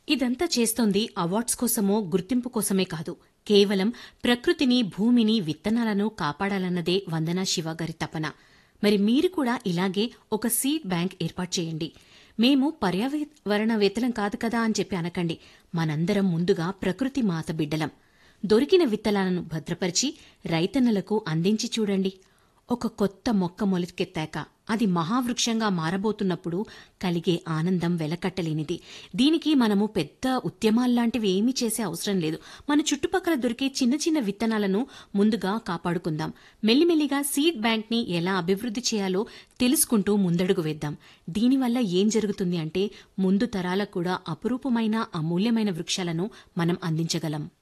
ఇదంతా చేస్తోంది అవార్డ్స్ కోసమో గుర్తింపు కోసమే కాదు కేవలం ప్రకృతిని భూమిని విత్తనాలను కాపాడాలన్నదే వందనా శివ గారి తపన మరి మీరు కూడా ఇలాగే ఒక సీడ్ బ్యాంక్ ఏర్పాటు చేయండి మేము పర్యావరణవేత్తలం కాదు కదా అని చెప్పి అనకండి మనందరం ముందుగా ప్రకృతి మాత బిడ్డలం దొరికిన విత్తనాలను భద్రపరిచి రైతన్నలకు అందించి చూడండి ఒక కొత్త మొక్క మొలకెత్తాక అది మహావృక్షంగా మారబోతున్నప్పుడు కలిగే ఆనందం వెలకట్టలేనిది దీనికి మనము పెద్ద ఉద్యమాల్లాంటివి ఏమీ చేసే అవసరం లేదు మన చుట్టుపక్కల దొరికే చిన్న చిన్న విత్తనాలను ముందుగా కాపాడుకుందాం మెల్లిమెల్లిగా సీడ్ బ్యాంక్ ని ఎలా అభివృద్ధి చేయాలో తెలుసుకుంటూ ముందడుగు వేద్దాం దీనివల్ల ఏం జరుగుతుంది అంటే ముందు తరాలకు కూడా అపురూపమైన అమూల్యమైన వృక్షాలను మనం అందించగలం